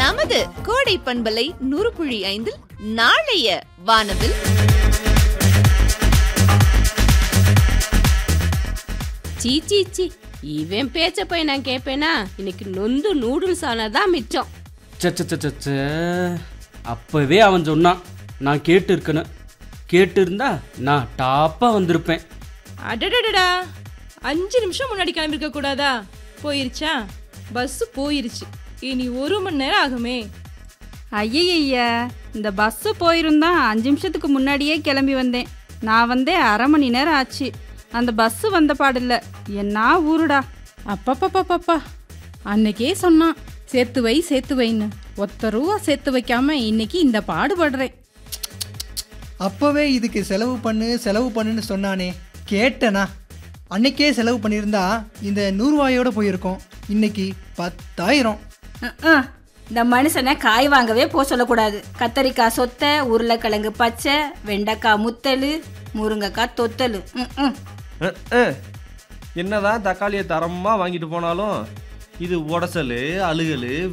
நமது கோடை பண்பலை நூறு புள்ளி ஐந்தில் நாளைய வானவில் சீ சீ சீ இவன் பேச்ச போய் நான் கேட்பேனா இன்னைக்கு நொந்து நூடுல்ஸ் ஆனதான் மிச்சம் சச்ச அப்பவே அவன் சொன்னான் நான் கேட்டு இருக்கணும் கேட்டு இருந்தா நான் டாப்பா வந்திருப்பேன் அடடடடா அஞ்சு நிமிஷம் முன்னாடி கிளம்பிருக்க கூடாதா போயிருச்சா பஸ் போயிருச்சு இனி ஒரு மணி நேரம் ஆகுமே ஐயய்யா இந்த பஸ்ஸு போயிருந்தா அஞ்சு நிமிஷத்துக்கு முன்னாடியே கிளம்பி வந்தேன் நான் வந்தே அரை மணி நேரம் ஆச்சு அந்த பஸ்ஸு வந்த பாடில்ல என்ன ஊருடா அப்பப்பப்பப்பா அன்னைக்கே சொன்னான் சேர்த்து வை சேர்த்து வைன்னு ஒத்த ரூபா சேர்த்து வைக்காம இன்னைக்கு இந்த பாடுபடுறேன் அப்போவே இதுக்கு செலவு பண்ணு செலவு பண்ணுன்னு சொன்னானே கேட்டனா அன்னைக்கே செலவு பண்ணியிருந்தா இந்த நூறுவாயோட போயிருக்கோம் இன்னைக்கு பத்தாயிரம் ம்ம். இந்த மனுஷனை காய் வாங்கவே போக சொல்லக்கூடாது கத்தரிக்காய் சொத்தை உருளைக்கிழங்கு பச்சை வெண்டைக்காய் முத்தல் முருங்கைக்காய் தொத்தல் ம்ம். அஹ், அஹ். என்னதான் தக்காளியை தரமாக வாங்கிட்டு போனாலும் இது உடசல் அழுகல்